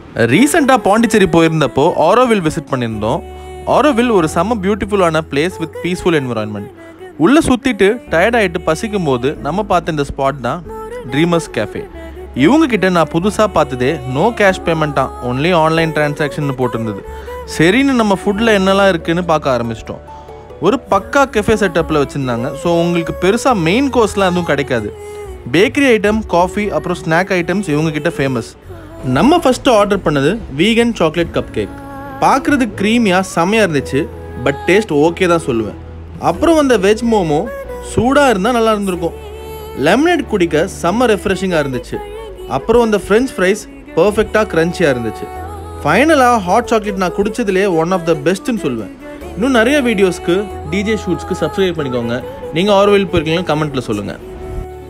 ரீசெண்டாக பாண்டிச்சேரி போயிருந்தப்போ ஆரோவில் விசிட் பண்ணியிருந்தோம் ஆரோவில் ஒரு செம்ம பியூட்டிஃபுல்லான பிளேஸ் வித் பீஸ்ஃபுல் என்விரான்மெண்ட் உள்ளே சுற்றிட்டு டயர்ட் ஆகிட்டு பசிக்கும் போது நம்ம பார்த்த இந்த ஸ்பாட் தான் ட்ரீமர்ஸ் கேஃபே இவங்க கிட்ட நான் புதுசாக பார்த்ததே நோ கேஷ் பேமெண்ட்டாக ஒன்லி ஆன்லைன் டிரான்சாக்ஷன் போட்டிருந்தது சரின்னு நம்ம ஃபுட்டில் என்னெல்லாம் இருக்குன்னு பார்க்க ஆரம்பிச்சிட்டோம் ஒரு பக்கா கெஃபே செட்டப்பில் வச்சுருந்தாங்க ஸோ உங்களுக்கு பெருசாக மெயின் கோர்ஸ்லாம் எதுவும் கிடைக்காது பேக்கரி ஐட்டம் காஃபி அப்புறம் ஸ்நாக் ஐட்டம்ஸ் இவங்க கிட்ட ஃபேமஸ் நம்ம ஃபஸ்ட்டு ஆர்டர் பண்ணது வீகன் சாக்லேட் கப் கேக் பார்க்குறது க்ரீமியாக செம்மையாக இருந்துச்சு பட் டேஸ்ட் ஓகே தான் சொல்லுவேன் அப்புறம் வந்த வெஜ் மோமோ சூடாக இருந்தால் நல்லா இருந்திருக்கும் லெமனேட் குடிக்க செம்ம ரெஃப்ரெஷிங்காக இருந்துச்சு அப்புறம் அந்த ஃப்ரெஞ்ச் ஃப்ரைஸ் பர்ஃபெக்டாக க்ரன்ச்சியாக இருந்துச்சு ஃபைனலாக ஹாட் சாக்லேட் நான் குடிச்சதுலேயே ஒன் ஆஃப் த பெஸ்ட்டுன்னு சொல்லுவேன் இன்னும் நிறைய வீடியோஸ்க்கு டிஜே ஷூட்ஸ்க்கு சப்ஸ்கிரைப் பண்ணிக்கோங்க நீங்கள் ஆர்வெல் போயிருக்கீங்கன்னா கமெண்ட்டில் சொல்லுங்கள்